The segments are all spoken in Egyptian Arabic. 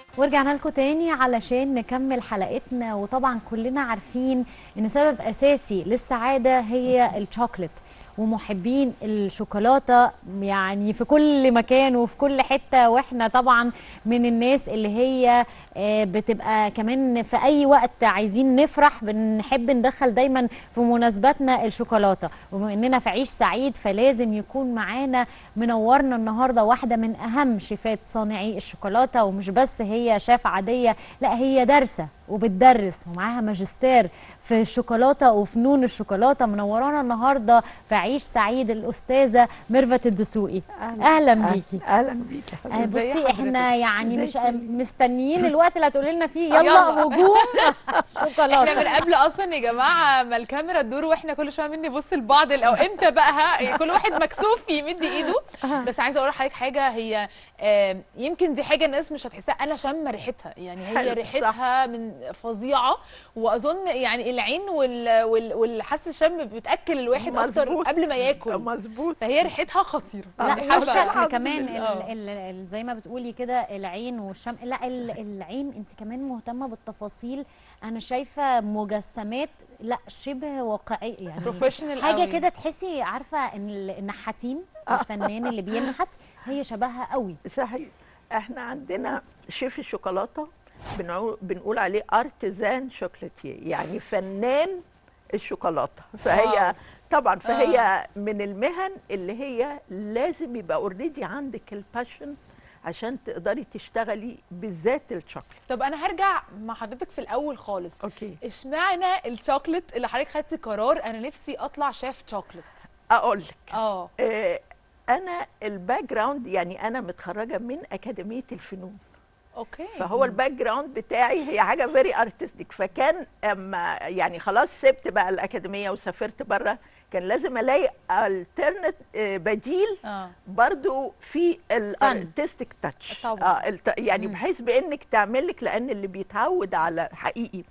ورجعنا لكم تاني علشان نكمل حلقتنا وطبعا كلنا عارفين ان سبب اساسي للسعاده هي الشوكليت ومحبين الشوكولاته يعني في كل مكان وفي كل حته واحنا طبعا من الناس اللي هي آه، بتبقى كمان في اي وقت عايزين نفرح بنحب ندخل دايما في مناسباتنا الشوكولاته وبما اننا في عيش سعيد فلازم يكون معانا منورنا النهارده واحده من اهم شيفات صانعي الشوكولاته ومش بس هي شاف عاديه لا هي دارسه وبتدرس ومعاها ماجستير في الشوكولاته وفنون الشوكولاته منورانا النهارده في عيش سعيد الاستاذه ميرفت الدسوقي اهلا بيكي اهلا بيكي آه، حبيبتي بصي حضرتك؟ احنا يعني مش ازيك؟ مستنيين الوقت اللي هتقولي لنا فيه آه، يلا يلا. هجوم احنا شوكولاته من قبل اصلا يا جماعه ما الكاميرا تدور واحنا كل شويه مني نبص لبعض او امتى بقى ها يعني كل واحد مكسوف يمد ايده بس عايزه اقول لحضرتك حاجه هي آم، يمكن دي حاجه الناس مش هتحسها انا شامه ريحتها يعني هي حلو، ريحتها من فظيعه واظن يعني العين وال وال والحس الشم بتاكل الواحد اكتر مظبوط. قبل ما ياكل مظبوط فهي ريحتها خطيره آه، لا بحبها. مش الحمد احنا لله. كمان ال آه. ال ال زي ما بتقولي كده العين والشم لا ال العين انت كمان مهتمه بالتفاصيل انا شايفه مجسمات لا شبه واقعي يعني بروفيشنال حاجه قوي. كده تحسي عارفه ان ال- النحاتين الفنان اللي بينحت هي شبهها قوي صحيح احنا عندنا شيف الشوكولاته بنقول, بنقول عليه ارتزان شوكولاتيه يعني فنان الشوكولاته فهي واو. طبعا فهي من المهن اللي هي لازم يبقى اوريدي عندك الباشن عشان تقدري تشتغلي بالذات الشوكليت طب انا هرجع مع حضرتك في الاول خالص اوكي اشمعنى الشوكليت اللي حضرتك خدتي قرار انا نفسي اطلع شيف شوكليت اقول لك اه آه، انا الباك جراوند يعني انا متخرجه من اكاديميه الفنون اوكي فهو الباك جراوند بتاعي هي حاجه فيري ارتستيك فكان اما يعني خلاص سبت بقى الاكاديميه وسافرت بره كان لازم الاقي الترنت بديل اه برضو في الارتستيك تاتش طبعاً. آه الت- يعني مم. بحيث بانك تعمل لك لان اللي بيتعود على حقيقي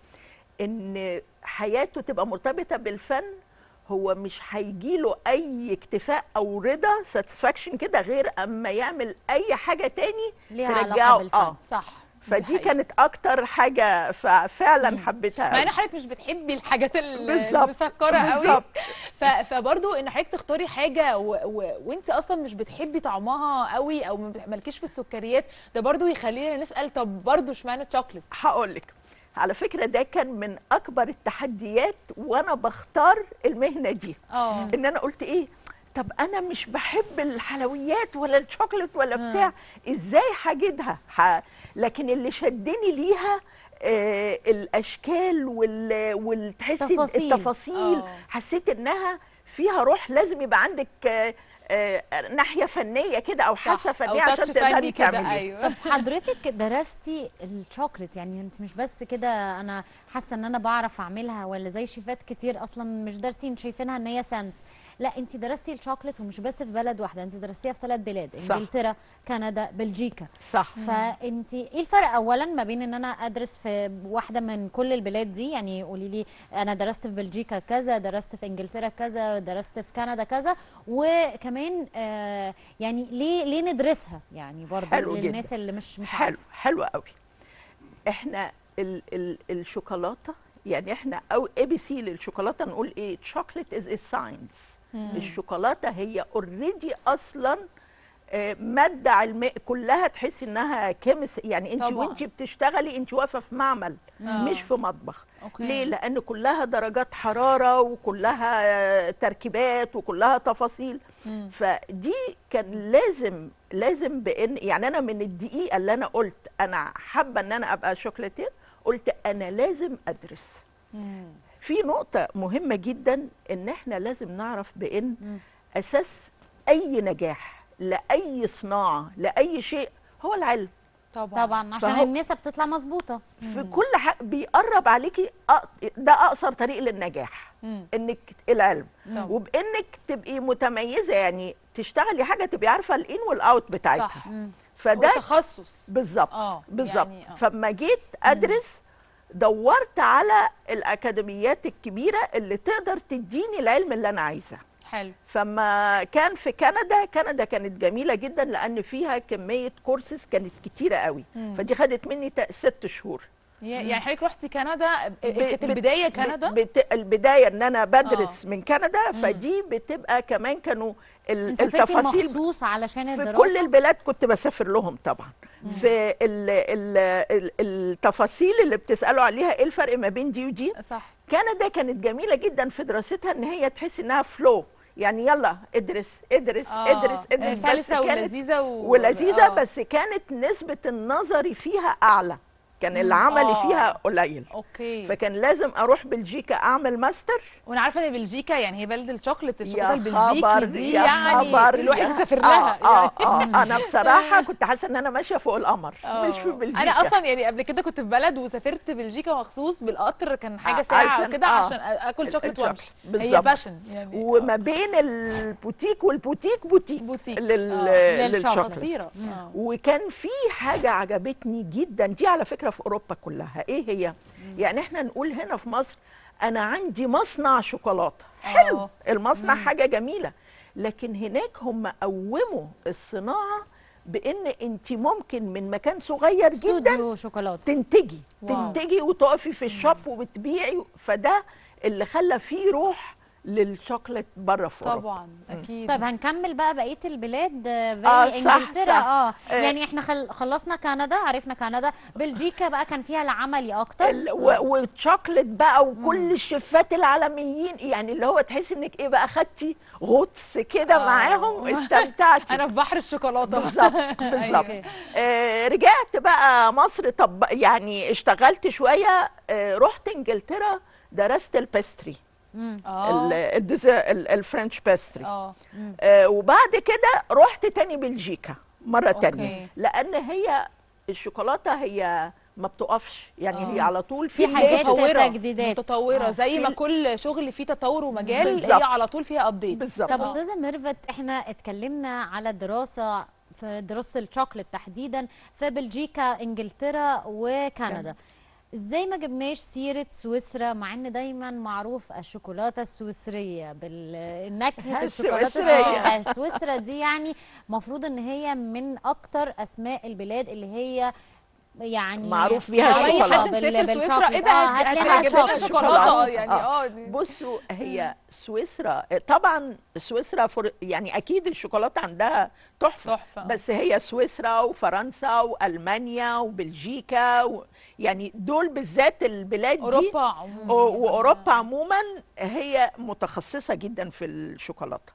ان حياته تبقى مرتبطه بالفن هو مش هيجيله اي اكتفاء او رضا ساتسفاكشن كده غير اما يعمل اي حاجه تاني ليها علاقه ترجعه بالفن اه صح فدي حقيقة. كانت اكتر حاجه ففعلا مم. حبيتها مع أوي. ان حضرتك مش بتحبي الحاجات ال- بالظبط، المسكره قوي بالظبط. ف... فبرضو ان حضرتك تختاري حاجه و... و... وانت اصلا مش بتحبي طعمها قوي او ما بت- مالكيش في السكريات ده برضو يخلينا نسال طب برضو اشمعنى الشوكليت هقول لك على فكره ده كان من اكبر التحديات وانا بختار المهنه دي اه ان انا قلت ايه طب انا مش بحب الحلويات ولا الشوكولات ولا مم. بتاع ازاي هجدها ح... لكن اللي شدني ليها آه الاشكال وال والتحسي تفاصيل. التفاصيل آه. حسيت انها فيها روح لازم يبقى عندك آه آه ناحيه فنيه كده او حاسه صح، أو فنيه عشان تاتش فني تقدري كده تعملي ايوه حضرتك درستي الشوكليت يعني انت مش بس كده انا حاسه ان انا بعرف اعملها ولا زي شيفات كتير اصلا مش دارسين شايفينها ان هي سنس لا انت درستي الشوكليت ومش بس في بلد واحده انت درستيها في ثلاث بلاد صح. انجلترا كندا بلجيكا صح فانت ايه الفرق اولا ما بين ان انا ادرس في واحده من كل البلاد دي يعني قولي لي انا درست في بلجيكا كذا درست في انجلترا كذا درست في كندا كذا وكمان آه يعني ليه ليه ندرسها يعني برضه حلو جدا. للناس اللي مش مش حلو عارفه حلو قوي احنا ال ال الشوكولاته يعني احنا او اي بي سي للشوكولاته نقول ايه شوكليت از ساينس الشوكولاته هي اوريدي اصلا آه، ماده علميه كلها تحسي انها كيمس يعني انت طبعاً. وانت بتشتغلي انت واقفه في معمل آه. مش في مطبخ أوكي. ليه لان كلها درجات حراره وكلها آه، تركيبات وكلها تفاصيل مم. فدي كان لازم لازم بان يعني انا من الدقيقه اللي انا قلت انا حابه ان انا ابقى شوكولاتير قلت انا لازم ادرس مم. في نقطه مهمه جدا ان احنا لازم نعرف بان مم. اساس اي نجاح لاي صناعه لاي شيء هو العلم طبعا طبعا عشان فهو- النسب تطلع مظبوطه في كل حاجه بيقرب عليكي أق- ده اقصر طريق للنجاح مم. انك العلم طبعاً. وبانك تبقي متميزه يعني تشتغلي حاجه تبقي عارفه الان والاوت بتاعتها صح. مم. فده تخصص بالظبط اه بالظبط يعني آه. فلما جيت ادرس دورت على الاكاديميات الكبيره اللي تقدر تديني العلم اللي انا عايزاه حلو فما كان في كندا كندا كانت جميله جدا لان فيها كميه كورسز كانت كتيره قوي مم. فدي خدت مني تا- ست شهور يعني حضرتك رحتي كندا ب- كانت بت- البدايه بت- كندا بت... البدايه ان انا بدرس من كندا فدي بتبقى كمان كانوا ال- انت سافرتي التفاصيل مخصوص علشان في الدراسه كل البلاد كنت بسافر لهم طبعا في ال ال ال التفاصيل اللي بتسالوا عليها ايه الفرق ما بين دي ودي صح كندا كانت جميله جدا في دراستها ان هي تحس انها فلو يعني يلا ادرس ادرس آه، ادرس ادرس بس سلسه كانت ولذيذه و... ولذيذه آه. بس كانت نسبه النظري فيها اعلى كان العملي آه. فيها قليل اوكي فكان لازم اروح بلجيكا اعمل ماستر وانا عارفه ان بلجيكا يعني هي بلد الشوكليت الشوكولاته يا البلجيكي خبر دي يا يعني خبر الواحد يا- يسافر آه لها آه, يعني. آه انا بصراحه كنت حاسه ان انا ماشيه فوق القمر مش في آه. بلجيكا انا اصلا يعني قبل كده كنت في بلد وسافرت بلجيكا مخصوص بالقطر كان حاجه آه، ساعه عشان- وكده آه. عشان اكل ال- شوكليت الشوكليت. وامشي هي بالظبط. فاشن يعني وما بين البوتيك والبوتيك بوتيك بوتيك لل... آه. للشوكليت. خطيره آه. وكان في حاجة عجبتني جدا دي على فكرة في أوروبا كلها إيه هي؟ يعني إحنا نقول هنا في مصر أنا عندي مصنع شوكولاتة حلو آه. المصنع حاجة جميلة لكن هناك هم قوموا الصناعة بإن أنت ممكن من مكان صغير جدا استوديو شوكولاته تنتجي واو. تنتجي وتقفي في الشوب وبتبيعي فده اللي خلى فيه روح للشوكليت بره في أوروبا طبعا اكيد طيب هنكمل بقى بقيه البلاد آه، آه، زي صح، انجلترا صح. اه آه. يعني احنا خل... خلصنا كندا عرفنا كندا بلجيكا بقى كان فيها العملي اكتر ال- و- والشوكليت بقى وكل الشيفات العالميين يعني اللي هو تحسي انك ايه بقى خدتي غطس كده آه. معاهم واستمتعتي انا في بحر الشوكولاته بالظبط بالظبط أيوة. آه رجعت بقى مصر طب يعني اشتغلت شويه آه رحت انجلترا درست البيستري ال- اه الديزا- ال- الفرنش بيستري اه آه وبعد كده رحت تاني بلجيكا مرة أوكي. تانية لأن هي الشوكولاتة هي ما بتقفش يعني آه. هي على طول في في حاجات latest. متطورة. تجديدات. متطوره آه. زي في ما ال- كل شغل فيه تطور ومجال بالظبط. هي على طول فيها ابديت بالظبط طب آه. استاذه ميرفت احنا اتكلمنا على الدراسه في دراسه الشوكليت تحديدا في بلجيكا انجلترا وكندا ازاي ما جبناش سيره سويسرا مع ان دايما معروف الشوكولاته السويسريه بالنكهه الشوكولاته السويسرية. السويسرية. سويسرا دي يعني المفروض ان هي من اكتر اسماء البلاد اللي هي يعني معروف بيها معروفة لو اي الشوكولاتة. حد بال- مسافر سويسرا بالشوكليت. ايه ده آه، هت- هتلاقيها هتجيب لنا شوكليت. شوكولاته شوكولاتة. يعني آه. اه دي- بصوا هي سويسرا طبعا سويسرا فر... يعني اكيد الشوكولاته عندها تحفه تحفه بس هي سويسرا وفرنسا والمانيا وبلجيكا و... يعني دول بالذات البلاد دي اوروبا عموما و- واوروبا عموما هي متخصصه جدا في الشوكولاته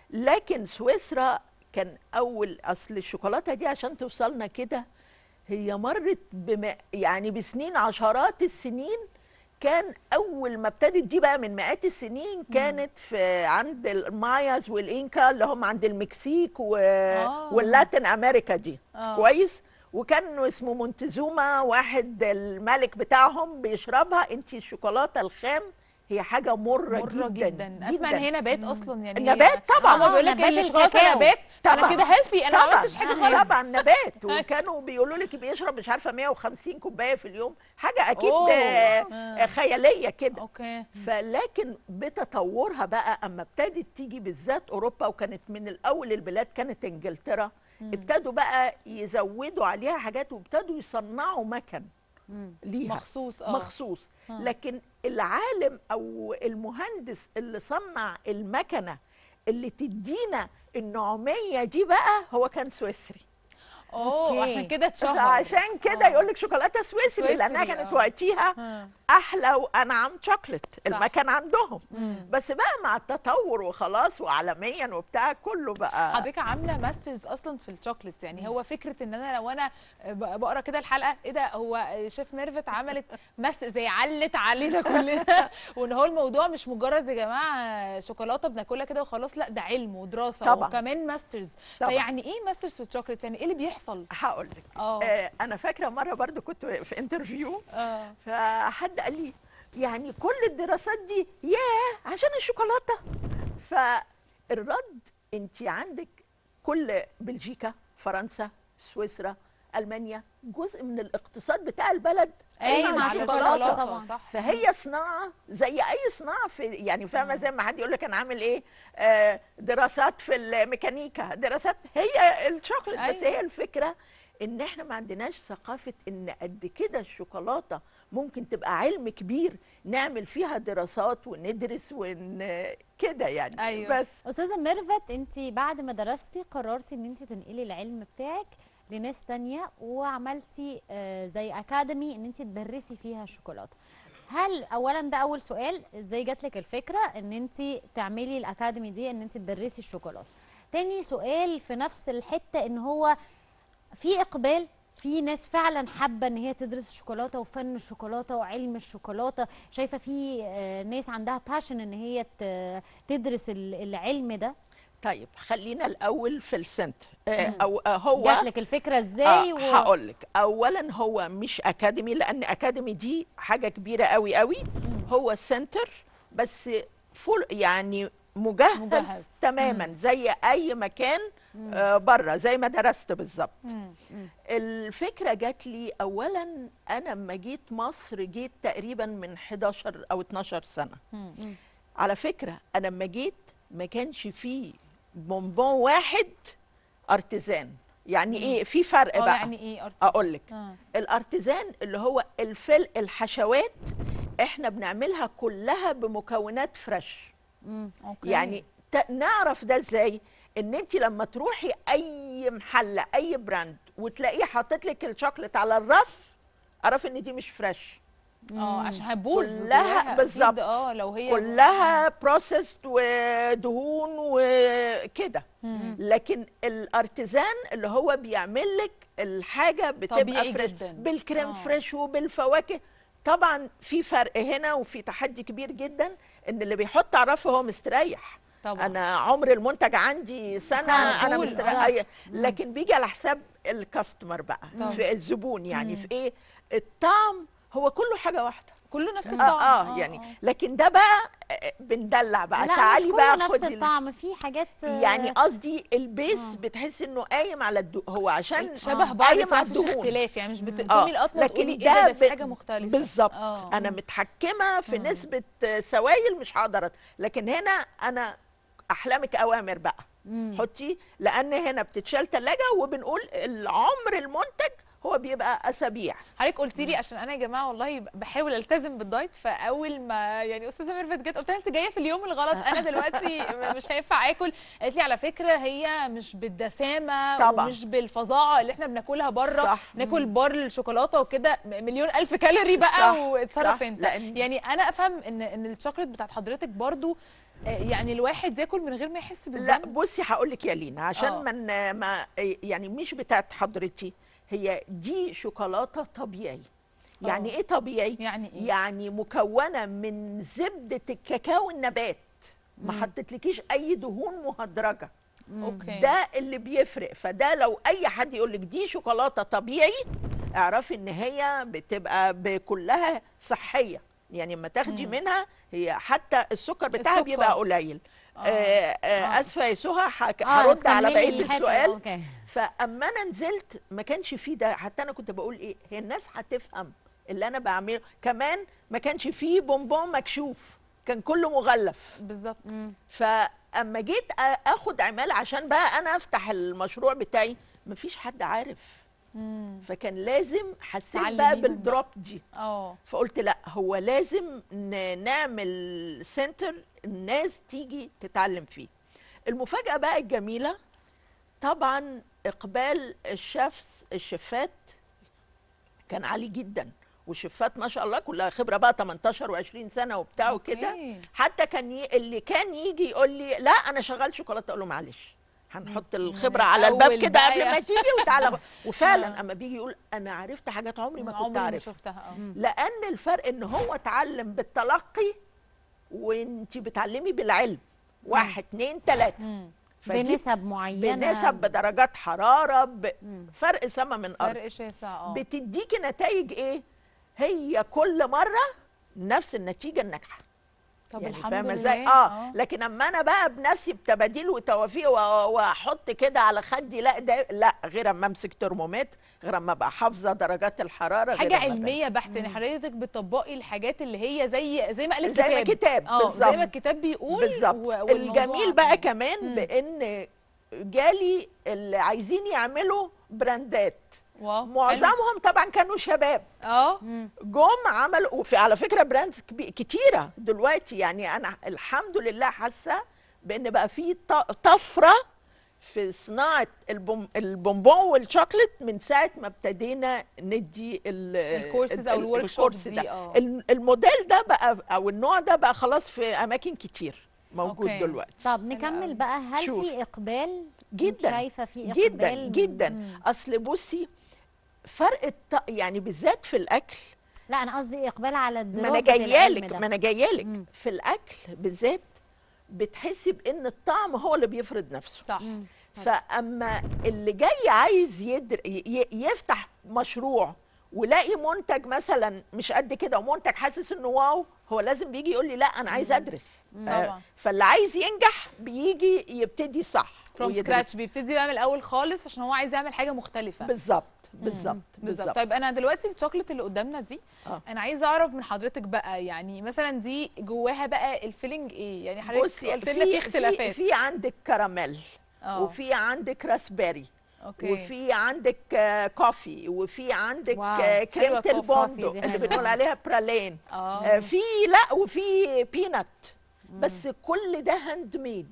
لكن سويسرا كان اول اصل الشوكولاته دي عشان توصلنا كده هي مرت بم يعني بسنين عشرات السنين كان اول ما ابتدت دي بقى من مئات السنين كانت في عند الماياز والانكا اللي هم عند المكسيك و... آه. واللاتين امريكا دي آه. كويس وكان اسمه مونتزوما واحد الملك بتاعهم بيشربها انت الشوكولاته الخام هي حاجه مره, مره جدا, جدا. اسمع ان هي نبات اصلا يعني نبات طبعاً. هما بيقول لك نبات ان الشوكولاته الكاكاو. نبات انا طبعاً. كده هيلثي انا ما طبعا عملتش حاجه آه، غلط طبعا نبات وكانوا بيقولوا لك بيشرب مش عارفه 150 كوبايه في اليوم حاجه اكيد أوه. آه، آه. خياليه كده اوكي فلكن بتطورها بقى اما ابتدت تيجي بالذات اوروبا وكانت من الاول البلاد كانت انجلترا ابتدوا بقى يزودوا عليها حاجات وابتدوا يصنعوا مكن مم. ليها مخصوص اه مخصوص آه. لكن العالم او المهندس اللي صنع المكنه اللي تدينا النعوميه دي بقى هو كان سويسري اوه أوكي. عشان كده اتشهر عشان كده آه. يقول لك شوكولاته سويسري سويسري، لانها كانت آه. وقتها آه. احلى وانعم شوكليت المكان عندهم مم. بس بقى مع التطور وخلاص وعالميا وبتاع كله بقى حضرتك عامله ماسترز اصلا في الشوكليت يعني هو فكره ان انا لو انا ب- بقرا كده الحلقه ايه ده هو شيف ميرفت عملت ماستر زي علت علينا كلنا وان هو الموضوع مش مجرد يا جماعه شوكولاته بناكلها كده وخلاص لا ده علم ودراسه طبعاً. وكمان ماسترز طبعاً. فيعني ايه ماسترز في الشوكليت يعني ايه اللي بيحصل هقول لك اه آه انا فاكره مره برضو كنت في انترفيو اه فحد قال لي يعني كل الدراسات دي ياه عشان الشوكولاته فالرد انت عندك كل بلجيكا فرنسا سويسرا المانيا جزء من الاقتصاد بتاع البلد أيوة، قايم مع على الشوكولاتة طبعاً. صح فهي صناعه زي اي صناعه في يعني فاهمه زي ما حد يقول لك انا عامل ايه آه دراسات في الميكانيكا دراسات هي الشوكليت بس أيوة. هي الفكره ان احنا ما عندناش ثقافه ان قد كده الشوكولاته ممكن تبقى علم كبير نعمل فيها دراسات وندرس ون كده يعني أيوة. بس استاذه ميرفت انت بعد ما درستي قررتي ان انت تنقلي العلم بتاعك لناس تانية وعملتي آه، زي اكاديمي ان انت تدرسي فيها الشوكولاته هل اولا ده اول سؤال ازاي جات لك الفكره ان انت تعملي الاكاديمي دي ان انت تدرسي الشوكولاته تاني سؤال في نفس الحته ان هو في اقبال في ناس فعلا حابه ان هي تدرس الشوكولاته وفن الشوكولاته وعلم الشوكولاته شايفه في آه، ناس عندها باشن ان هي ت- تدرس ال- العلم ده طيب خلينا الاول في السنتر آه او آه هو جات لك الفكره ازاي آه هقول لك اولا هو مش اكاديمي لان اكاديمي دي حاجه كبيره قوي قوي هو سنتر بس فول يعني مجهز, مجهز. مجهز. تماما زي اي مكان آه بره زي ما درست بالظبط مم. الفكره جات لي اولا انا لما جيت مصر جيت تقريبا من 11 او 12 سنه مم. على فكره انا لما جيت ما كانش فيه بونبون واحد ارتزان يعني ايه في فرق اه بقى يعني ايه ارت اقول لك آه. الارتزان اللي هو الفل الحشوات احنا بنعملها كلها بمكونات فريش مم. اوكي يعني ت- نعرف ده ازاي ان انت لما تروحي اي محل اي براند وتلاقيه حاطط لك الشوكليت على الرف اعرف ان دي مش فريش اه عشان هتبوظ كلها جواها. بالظبط. أكيد اه لو هي كلها بروسيسد ودهون وكده مم. لكن الارتزان اللي هو بيعمل لك الحاجه بتبقى طبيعي فريش جداً. بالكريم آه. فريش وبالفواكه طبعا في فرق هنا وفي تحدي كبير جدا ان اللي بيحط على الرف هو مستريح طبعا انا عمر المنتج عندي سنه, سنة انا طول، مستريح بالظبط. أي- لكن بيجي على حساب الكاستمر بقى طبعا. في الزبون يعني مم. في ايه الطعم هو كله حاجه واحده كله نفس اه الطعم اه يعني لكن ده بقى آه، بندلع بقى لا تعالي مش بقى كله نفس خدي ال- الطعم في حاجات آه، يعني قصدي البيس آه. بتحس انه قايم على الدو هو عشان شبه آه. بعض قايم على فمفيش الدهون. اختلاف يعني مش اه بتقومي القطمه لكن تقولي ايه ده ده, ده في ب- حاجه مختلفه بالظبط آه. انا متحكمه في مم. نسبه آه، سوائل مش هقدر أت- لكن هنا انا احلامك اوامر بقى مم. حطي لان هنا بتتشال ثلاجه وبنقول العمر المنتج هو بيبقى اسابيع حضرتك قلت لي عشان انا يا جماعه والله بحاول التزم بالدايت فاول ما يعني استاذه ميرفت جت قلت لها انت جايه في اليوم الغلط انا دلوقتي م- مش هينفع اكل قالت لي على فكره هي مش بالدسامه طبعا. ومش بالفظاعه اللي احنا بناكلها بره صح. ناكل بار الشوكولاته وكده م- مليون الف كالوري بقى صح. واتصرف صح. انت لأن- يعني انا افهم ان ان الشوكليت بتاعت حضرتك برضو آه، يعني الواحد ياكل من غير ما يحس لا بالذنب بصي هقول لك يا لينا عشان آه. من ما يعني مش بتاعت حضرتي هي دي شوكولاته طبيعي يعني آه. ايه طبيعي يعني ايه يعني مكونه من زبده الكاكاو النبات ما مم. حطيتلكيش اي دهون مهدرجه مم. اوكي ده اللي بيفرق فده لو اي حد يقول لك دي شوكولاته طبيعي اعرفي ان هي بتبقى ب- كلها صحيه يعني لما تاخدي مم. منها هي حتى السكر بتاعها السكر. بيبقى قليل آه. آه آه آه. اسفه يا سهى هك- آه، هرد على هتكملي بقيه الحتة. السؤال اوكي فاما انا نزلت ما كانش فيه ده حتى انا كنت بقول ايه هي الناس هتفهم اللي انا بعمله كمان ما كانش فيه بونبون مكشوف كان كله مغلف بالظبط مم. فاما جيت أ- اخد عماله عشان بقى انا افتح المشروع بتاعي مفيش حد عارف مم. فكان لازم حسيت بقى تعلميهم بالدروب دي اه فقلت لا هو لازم ن- نعمل سنتر الناس تيجي تتعلم فيه المفاجاه بقى الجميله طبعا اقبال الشيفs الشيفات كان عالي جدا والشيفات ما شاء الله كلها خبره بقى 18 و20 سنه وبتاع وكده أوكي. حتى كان ي... اللي كان يجي يقول لي لا انا شغال شوكولاته اقول له معلش هنحط الخبره على الباب الأول كده بقى قبل يا- ما تيجي وتعالى وفعلا آه. اما بيجي يقول انا عرفت حاجات عمري ما كنت عمري ما اعرفها شفتها اه مم. لان الفرق ان هو اتعلم بالتلقي وانت بتعلمي بالعلم واحد اتنين تلاته مم. فدي بنسب معينه بنسب بدرجات حراره مم. بفرق سما من ارض فرق شاسع اه بتديكي نتائج ايه هي كل مره نفس النتيجه الناجحه طب يعني الحمد فاهمه لله ازاي اه لكن اما انا بقى بنفسي بتباديل وتوافيق و- واحط كده على خدي لا ده لا غير اما امسك ترمومتر غير اما ابقى حافظه درجات الحراره غير حاجه أما ده. علميه بحت يعني حضرتك بتطبقي الحاجات اللي هي زي زي ما قال زي ما الكتاب كتاب اه زي بالظبط ما الكتاب بيقول بالظبط و- والموضوع الجميل بقى تمام. كمان مم. بان جالي اللي عايزين يعملوا براندات واو حلو. معظمهم طبعا كانوا شباب اه جم عملوا وفي على فكره براندز كبي- كتيره دلوقتي يعني انا الحمد لله حاسه بان بقى في ط- طفره في صناعه البوم البونبون والشوكليت من ساعه ما ابتدينا ندي ال- الكورسز او ال- الورك الكورس شوبس ده دي اه الم- الموديل ده بقى او النوع ده بقى خلاص في اماكن كتير موجود أوكي. دلوقتي طب نكمل أوي. بقى هل شوف. في اقبال جداً، شايفه في جدا اقبال جدا مم. اصل بصي فرق الط... يعني بالذات في الاكل لا انا قصدي اقبال على ما دراسه انا العلم جايالك ده ما انا جايالك مم. في الاكل بالذات بتحسي بان الطعم هو اللي بيفرض نفسه صح مم. فاما اللي جاي عايز يدر... ي... ي- يفتح مشروع ولاقي منتج مثلا مش قد كده ومنتج حاسس انه واو هو لازم بيجي يقول لي لا انا عايز ادرس آه، طبعا. فاللي عايز ينجح بيجي يبتدي صح فروم ويدرس. سكراتش بيبتدي بقى من الاول خالص عشان هو عايز يعمل حاجه مختلفه بالظبط بالظبط بالظبط بالظبط طيب انا دلوقتي الشوكليت اللي قدامنا دي آه. انا عايزه اعرف من حضرتك بقى يعني مثلا دي جواها بقى الفيلينج ايه يعني حضرتك بصي قلت لنا في في اختلافات في عندك كراميل اه وفي عندك راسبيري اوكي وفي عندك آه، كوفي وفي عندك واو، آه، كريمه حلوة الكوفي البوندو دي اللي حلوة. بنقول عليها برالين اه آه، في لا وفي بينات بس كل ده هاند ميد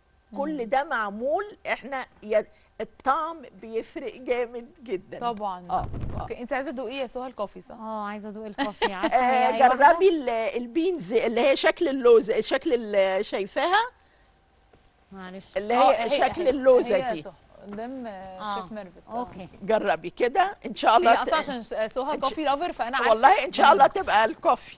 كل ده معمول احنا يا- الطعم بيفرق جامد جدا طبعا اه اوكي انت عايزه تدوقي يا سهى الكوفي صح اه عايزه ادوق الكوفي عارفه آه هي أي واحدة؟ جربي ال- البينز اللي هي شكل اللوز شكل اللي شايفاها معلش اللي آه، هي شكل اللوزه هي دي سهى قدام آه، آه. شيف ميرفت آه. اوكي جربي كده ان شاء هي الله اصلا ت- عشان س- سهى إن كوفي لافر فانا عارفه والله ان شاء الله تبقى الكوفي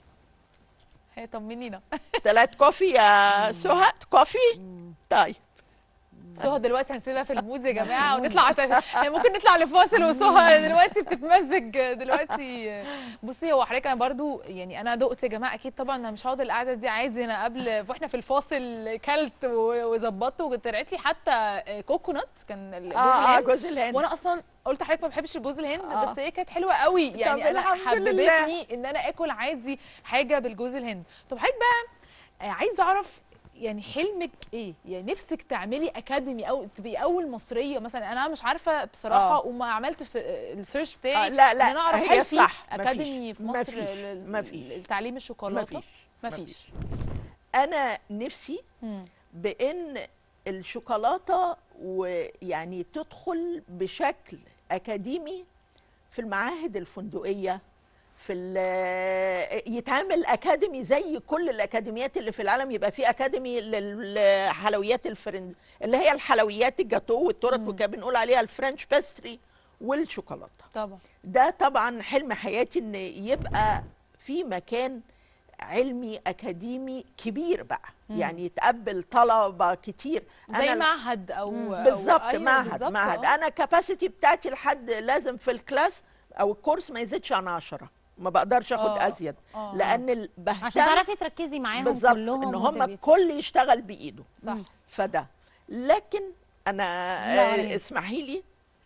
هي طمنينا ثلاث كوفي يا سهى كوفي طيب سهى دلوقتي هنسيبها في المود يا جماعه ونطلع عت- يعني ممكن نطلع لفاصل وسهى دلوقتي بتتمزج دلوقتي بصي هو حضرتك انا برضو يعني انا دقت يا جماعه اكيد طبعا انا مش هقعد القعده دي عادي انا قبل واحنا في الفاصل كلت و- وظبطت وطلعت لي حتى كوكونات كان الجوز اه اه الهند جوز الهند وانا اصلا قلت لحضرتك ما بحبش الجوز الهند آه. بس هي كانت حلوه قوي يعني انا الحمد لله. حببتني ان انا اكل عادي حاجه بالجوز الهند طب حضرتك بقى آه، عايزه اعرف يعني حلمك ايه يعني نفسك تعملي اكاديمي او تبقي اول مصريه مثلا انا مش عارفه بصراحه آه. وما عملتش السيرش آه بتاعي لا لا ان انا اعرف هي هل في صح اكاديمي في مفيش مصر مفيش لل- مفيش لتعليم الشوكولاته مفيش مفيش انا نفسي مم. بان الشوكولاته ويعني تدخل بشكل اكاديمي في المعاهد الفندقيه في ال- يتعمل اكاديمي زي كل الاكاديميات اللي في العالم يبقى في اكاديمي للحلويات الفرن اللي هي الحلويات الجاتو والتورت مم. وكان بنقول عليها الفرنش باستري والشوكولاته طبعا ده طبعا حلم حياتي ان يبقى في مكان علمي اكاديمي كبير بقى مم. يعني يتقبل طلبه كتير زي أنا- معهد او مم. أو- بالظبط أيوة معهد بالظبط، معهد آه. انا كاباسيتي بتاعتي لحد لازم في الكلاس او الكورس ما يزيدش عن 10 ما بقدرش اخد آه. ازيد آه. لان ال- بهتم عشان تعرفي تركزي معاهم بالظبط كلهم ان هم وتبقي- الكل يشتغل بايده صح مم. فده لكن انا لا، ولا آه، يهمك. اسمحي لي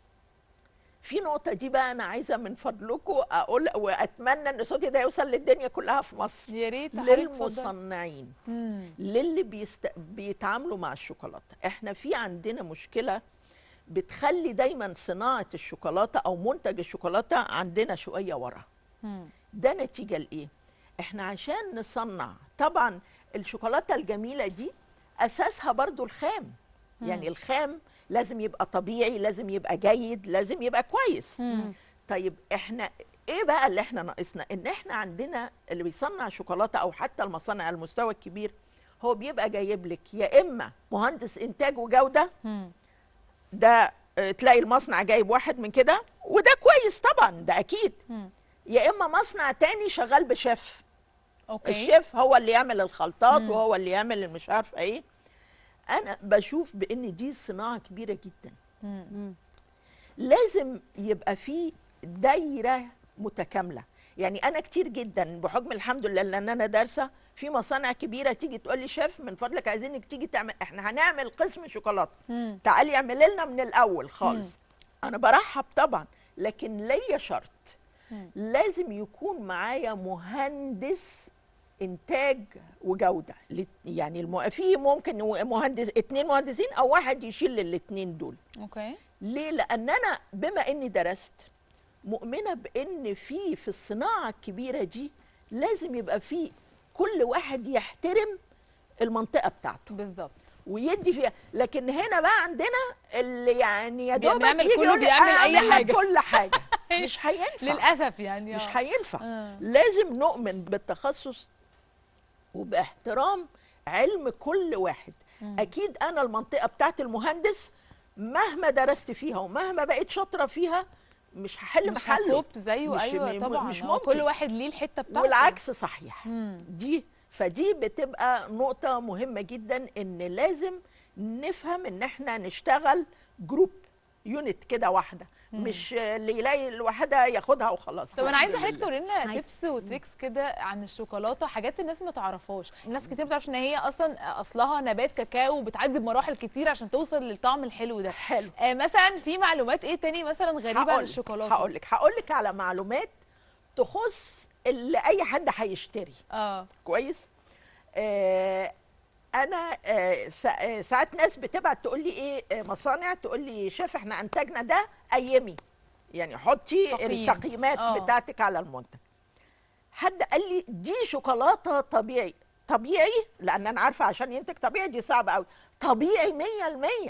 في نقطة دي بقى أنا عايزة من فضلكم أقول وأتمنى إن صوتي ده يوصل للدنيا كلها في مصر يا ريت حضرتك اتفضلي. للمصنعين مم. للي بيست... بيتعاملوا مع الشوكولاتة إحنا في عندنا مشكلة بتخلي دايما صناعة الشوكولاتة أو منتج الشوكولاتة عندنا شوية ورا مم. ده نتيجة لإيه؟ إحنا عشان نصنع طبعا الشوكولاتة الجميلة دي أساسها برضو الخام يعني الخام لازم يبقى طبيعي لازم يبقى جيد لازم يبقى كويس مم. طيب احنا ايه بقى اللي احنا ناقصنا ان احنا عندنا اللي بيصنع شوكولاته او حتى المصانع على المستوى الكبير هو بيبقى جايب لك يا اما مهندس انتاج وجوده مم. ده اه، تلاقي المصنع جايب واحد من كده وده كويس طبعا ده اكيد مم. يا اما مصنع تاني شغال بشيف اوكي الشيف هو اللي يعمل الخلطات مم. وهو اللي يعمل اللي مش عارفه ايه انا بشوف بان دي صناعه كبيره جدا مم. مم. لازم يبقى في دايره متكامله يعني انا كتير جدا بحكم الحمد لله لان انا دارسه في مصانع كبيره تيجي تقول لي شيف من فضلك عايزينك تيجي تعمل احنا هنعمل قسم شوكولاته مم. تعالي اعملي لنا من الاول خالص انا برحب طبعا لكن ليا شرط مم. لازم يكون معايا مهندس انتاج وجوده لت- يعني الم... في ممكن مهندس اتنين مهندسين او واحد يشيل الاتنين دول اوكي ليه لان انا بما اني درست مؤمنه بان في في الصناعه الكبيره دي لازم يبقى في كل واحد يحترم المنطقه بتاعته بالظبط ويدي فيها لكن هنا بقى عندنا اللي يعني يا بي- دوبك بيعمل يجي كله يقول لي بيعمل أي أعمل لك حاجة. كل حاجه مش هينفع للاسف يعني مش آه. هينفع آه. لازم نؤمن بالتخصص وباحترام علم كل واحد مم. اكيد انا المنطقه بتاعت المهندس مهما درست فيها ومهما بقيت شاطره فيها مش هحل مش محله هتوب زيه مش- ايوه م- طبعا مش هو ممكن. كل واحد ليه الحته بتاعته والعكس صحيح مم. دي فدي بتبقى نقطة مهمة جدا ان لازم نفهم ان احنا نشتغل جروب يونت كده واحدة مم. مش اللي يلاقي الواحدة ياخدها وخلاص طب انا عايزه الحمد حضرتك لله. تقولي لنا عايزة. تيبس وتريكس كده عن الشوكولاته حاجات الناس ما تعرفهاش الناس كتير ما تعرفش ان هي اصلا اصلها نبات كاكاو وبتعدي بمراحل كتير عشان توصل للطعم الحلو ده حلو آه مثلا في معلومات ايه تاني مثلا غريبه عن هقولك- الشوكولاته هقولك هقولك على معلومات تخص اللي اي حد هيشتري اه كويس آه انا آه سا- آه، ساعات ناس بتبعت تقول لي ايه آه، مصانع تقول لي شاف احنا انتجنا ده ايامي يعني حطي تقييم. التقييمات آه. بتاعتك على المنتج حد قال لي دي شوكولاته طبيعي طبيعي لان انا عارفه عشان ينتج طبيعي دي صعبه قوي طبيعي 100%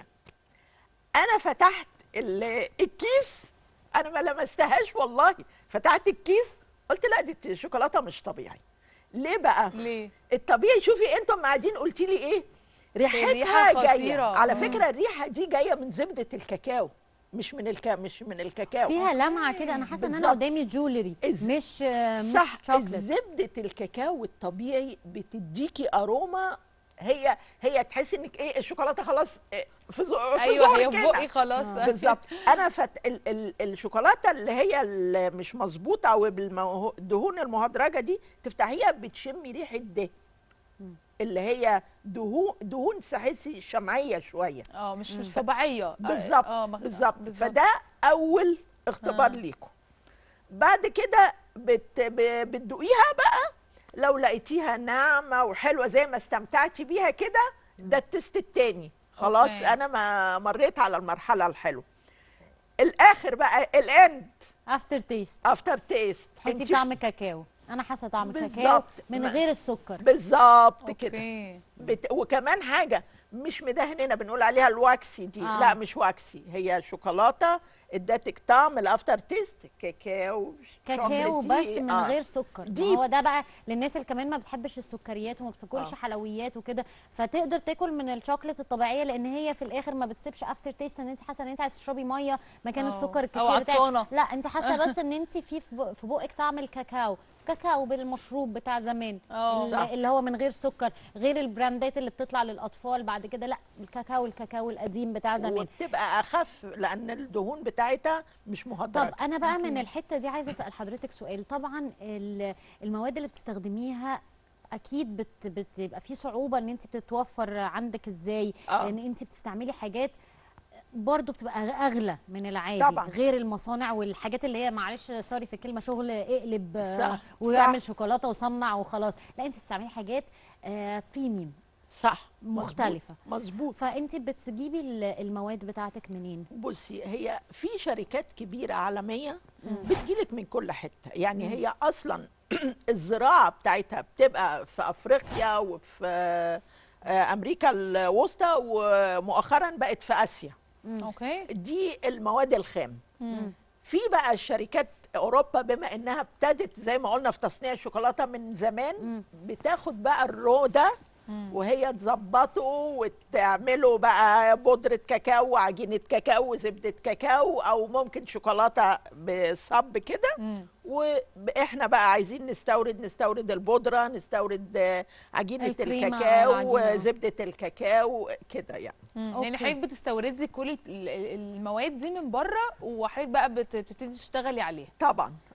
انا فتحت ال- الكيس انا ما لمستهاش والله فتحت الكيس قلت لا دي شوكولاته مش طبيعي ليه بقى ليه الطبيعي شوفي انتم قاعدين قلتي لي ايه ريحتها الريحة جايه خطيرة. على مم. فكره الريحه دي جايه من زبده الكاكاو مش من الكا مش من الكاكاو فيها لمعه كده انا حاسه ان انا بالظبط. قدامي جولري إز- مش آه، مش صح شوكليت زبده الكاكاو الطبيعي بتديكي اروما هي هي تحسي انك ايه الشوكولاته خلاص إيه في زو في ايوه زورك هي في كده. بقي خلاص آه. بالظبط انا فت... ال... ال... الشوكولاته اللي هي اللي مش مظبوطه او بالدهون المهدرجه دي تفتحيها بتشمي ريحه ده مم. اللي هي دهون دهون تحسي شمعيه شويه اه مش مش مم. طبيعيه آه، بالظبط اه ما- بالظبط فده اول اختبار آه. ليكم بعد كده بت... ب- بتدوقيها بقى لو لقيتيها ناعمه وحلوه زي ما استمتعتي بيها كده ده التست التاني خلاص أوكي. انا ما مريت على المرحله الحلوه الاخر بقى الاند افتر تيست افتر تيست تحسي بطعم كاكاو انا حاسه طعم كاكاو بالظبط. من ما- غير السكر بالظبط كده اوكي بت... وكمان حاجه مش مدهنينه بنقول عليها الواكسي دي آه. آه. لا مش واكسي هي شوكولاته ادتك طعم الافتر تيست كاكاو كاكاو بس شوكليتي. من آه. غير سكر دي- دي هو ده بقى للناس اللي كمان ما بتحبش السكريات وما بتاكلش آه. حلويات وكده فتقدر تاكل من الشوكليت الطبيعيه لان هي في الاخر ما بتسيبش افتر تيست ان انت حاسه ان انت عايزه تشربي ميه مكان آه. السكر أو الكتير بتاعك. عطشانة. لا انت حاسه بس ان انت في في بق- في بقك طعم الكاكاو كاكاو بالمشروب بتاع زمان اه اللي- صح. اللي هو من غير سكر غير البراندات اللي بتطلع للاطفال بعد كده لا الكاكاو الكاكاو القديم بتاع زمان وبتبقى اخف لان الدهون بتاعتها مش مهدرجه طب انا بقى من الحته دي عايزه اسال حضرتك سؤال طبعا ال- المواد اللي بتستخدميها اكيد بت بتبقى في صعوبه ان انت بتتوفر عندك ازاي آه. لان انت بتستعملي حاجات برضو بتبقى أغ- اغلى من العادي طبعاً. غير المصانع والحاجات اللي هي معلش سوري في الكلمه شغل اقلب آه، صح، ويعمل صح. شوكولاته وصنع وخلاص لا انت بتستعملي حاجات آه بريميوم صح مختلفة. مظبوط, مظبوط. فانت بتجيبي ال- المواد بتاعتك منين بصي هي في شركات كبيره عالميه بتجيلك من كل حته يعني هي اصلا الزراعه بتاعتها بتبقى في افريقيا وفي آه، امريكا الوسطى ومؤخرا بقت في اسيا اوكي دي المواد الخام مم. في بقى الشركات اوروبا بما انها ابتدت زي ما قلنا في تصنيع الشوكولاته من زمان مم. بتاخد بقى الرو ده مم. وهي تظبطه وتعمله بقى بودرة كاكاو وعجينة كاكاو وزبدة كاكاو أو ممكن شوكولاتة بصب كده مم. واحنا بقى عايزين نستورد نستورد البودرة نستورد آه، عجينة الكريمة، الكاكاو العجينة. وزبدة الكاكاو كده يعني مم. أوكي. يعني حضرتك بتستوردي كل ال- ال- المواد دي من بره وحضرتك بقى بت- بتبتدي تشتغلي عليها طبعا اه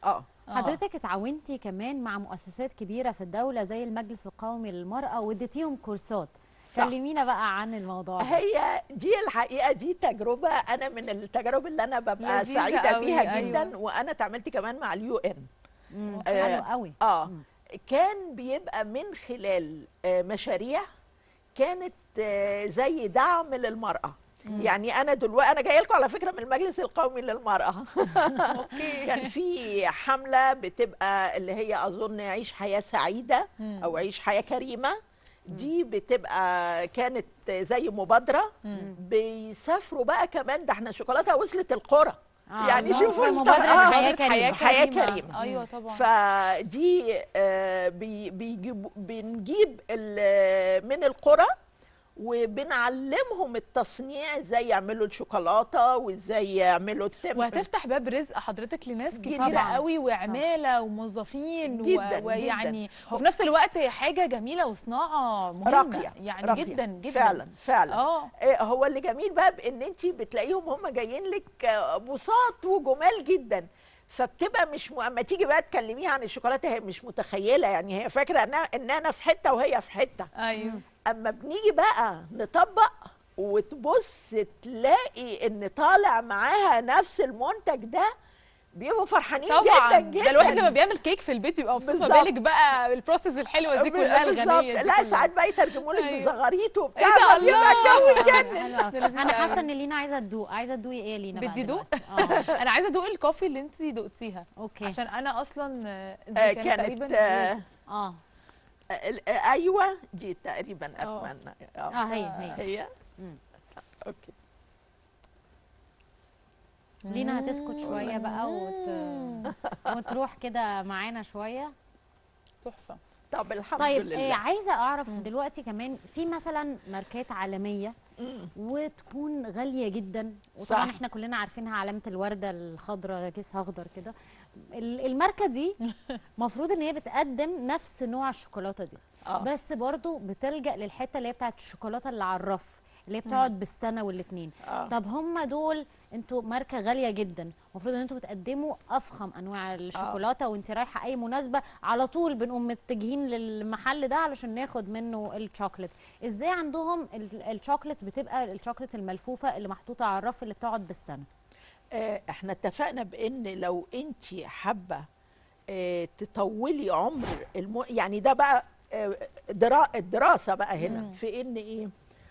آه. حضرتك اتعاونتي كمان مع مؤسسات كبيره في الدوله زي المجلس القومي للمراه واديتيهم كورسات صح. كلمينا بقى عن الموضوع ده هي دي الحقيقه دي تجربه انا من التجارب اللي انا ببقى لذيذة سعيده قوي، بيها أيوة. جدا وانا اتعاملت كمان مع اليو ان مم، آه، حلو قوي اه مم. كان بيبقى من خلال آه، مشاريع كانت آه، زي دعم للمراه يعني انا دلوقتي انا جايه لكم على فكره من المجلس القومي للمراه اوكي كان في حمله بتبقى اللي هي اظن عيش حياه سعيده مم. او عيش حياه كريمه دي بتبقى كانت زي مبادره مم. بيسافروا بقى كمان ده احنا شوكولاته وصلت القرى آه، يعني الله، شوفوا في الت- مبادره آه، حياه مبادرة كريمه حياة كريمة. ايوه طبعا فدي آه، بي- بيجيب بنجيب ال- من القرى وبنعلمهم التصنيع ازاي يعملوا الشوكولاته وازاي يعملوا التم وهتفتح باب رزق حضرتك لناس جداً. كتيرة طبعاً. قوي وعمالة وموظفين و- جداً، ويعني جداً. وفي نفس الوقت هي حاجة جميلة وصناعة مهمة راقيه يعني راقية. جدا جدا فعلا فعلا اه آه، هو اللي جميل بقى بان انت بتلاقيهم هم جايين لك آه، بساط وجمال جدا فبتبقى مش م... اما تيجي بقى تكلميها عن الشوكولاته هي مش متخيله يعني هي فاكره ان ان انا في حته وهي في حته ايوه اما بنيجي بقى نطبق وتبص تلاقي ان طالع معاها نفس المنتج ده بيبقوا فرحانين طبعا جدا جدا ده الواحد لما بيعمل كيك في البيت بيبقى مبسوط ما بالظبط. بالك بقى بالبروسيس الحلوه دي كلها بالظبط. الغنيه دي لا كلها. ساعات بقى يترجموا لك أيوة. بزغاريط وبتاع إيه ده، فبيبقى الله! الجو اتجنن حلو أوي. ده لذيذ انا قوي. حاسه ان لينا عايزه تدوق عايزه تدوقي ايه يا لينا بقى بدي دوق؟ دلوقتي؟ اه انا عايزه ادوق الكوفي اللي انت دقتيها اوكي عشان انا اصلا آه، دي آه، كانت كانت تقريبا آه، إيه؟ اه ال- آه، ايوه دي تقريبا آه. اتمنى اه هي هي هي مم. اوكي لينا هتسكت شويه بقى وت... مم. وتروح كده معانا شويه تحفه طب الحمد طيب لله آه عايزه اعرف مم. دلوقتي كمان في مثلا ماركات عالميه مم. وتكون غاليه جدا وطبعا صح. احنا كلنا عارفينها علامه الورده الخضراء كيسها اخضر كده ال- الماركه دي المفروض ان هي بتقدم نفس نوع الشوكولاته دي اه بس برضو بتلجأ للحته اللي هي بتاعت الشوكولاته اللي على الرف اللي هي بتقعد بالسنه والاتنين آه. طب هم دول انتوا ماركه غاليه جدا المفروض ان انتوا بتقدموا افخم انواع الشوكولاته وانت رايحه اي مناسبه على طول بنقوم متجهين للمحل ده علشان ناخد منه الشوكليت ازاي عندهم ال- الشوكليت بتبقى الشوكليت الملفوفه اللي محطوطه على الرف اللي بتقعد بالسنه آه، احنا اتفقنا بان لو انت حابه آه، تطولي عمر الم... يعني ده بقى آه، درا... الدراسه بقى هنا مم. في ان ايه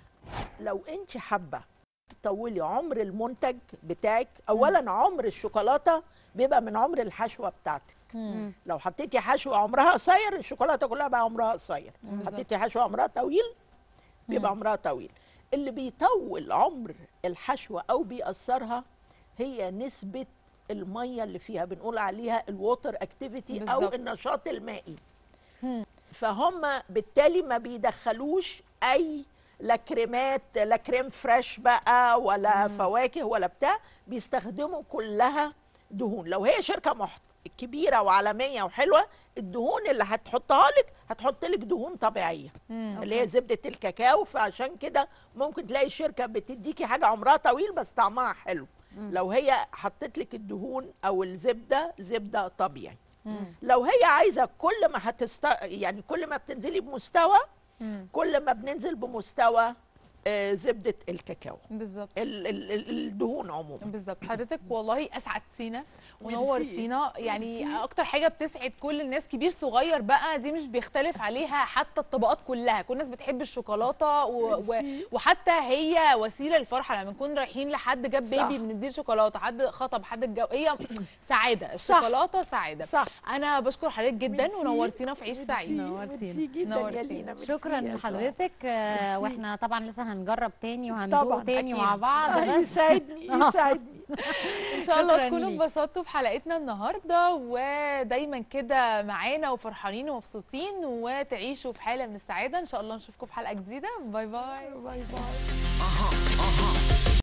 لو انت حابه تطولي عمر المنتج بتاعك اولا عمر الشوكولاته بيبقى من عمر الحشوه بتاعتك مم. لو حطيتي حشوه عمرها قصير الشوكولاته كلها بقى عمرها قصير بالظبط. حطيتي حشوه عمرها طويل بيبقى مم. عمرها طويل اللي بيطول عمر الحشوه او بيأثرها هي نسبه الميه اللي فيها بنقول عليها الووتر اكتيفيتي او بالظبط. النشاط المائي مم. فهم بالتالي ما بيدخلوش اي لا كريمات لا كريم فريش بقى ولا مم. فواكه ولا بتاع بيستخدموا كلها دهون لو هي شركه محت... كبيره وعالميه وحلوه الدهون اللي هتحطها لك هتحط لك دهون طبيعيه مم. اللي هي زبده الكاكاو فعشان كده ممكن تلاقي الشركه بتديكي حاجه عمرها طويل بس طعمها حلو مم. لو هي حطت لك الدهون او الزبده زبده طبيعي مم. لو هي عايزه كل ما هتست يعني كل ما بتنزلي بمستوى مم. كل ما بننزل بمستوى آه، زبده الكاكاو بالظبط ال- ال- ال- الدهون عموما بالظبط حضرتك والله اسعدتينا ميرسي. ونورتينا يعني ميرسي. اكتر حاجه بتسعد كل الناس كبير صغير بقى دي مش بيختلف عليها حتى الطبقات كلها كل الناس بتحب الشوكولاته و... و... ميرسي. وحتى هي وسيله للفرحه لما نكون رايحين لحد جاب صح. بيبي بنديه شوكولاته حد خطب حد الجو هي سعاده الشوكولاته سعاده صح انا بشكر حضرتك جدا ميرسي. ونورتينا في عيش ميرسي. سعيد نورتينا. ميرسي جدا يا نورتينا. لينا ميرسي شكرا يا سهى. لحضرتك آه، ميرسي. واحنا طبعا لسه هنجرب تاني وهندوق طبعاً، تاني أكيد. مع بعض آه، بس يسعدني يسعدني ان شاء الله شكراً تكونوا ليك. انبسطتوا بحلقتنا النهارده ودايما كده معانا وفرحانين ومبسوطين وتعيشوا في حاله من السعاده ان شاء الله نشوفكم في حلقه جديده باي باي باي باي Aha, aha.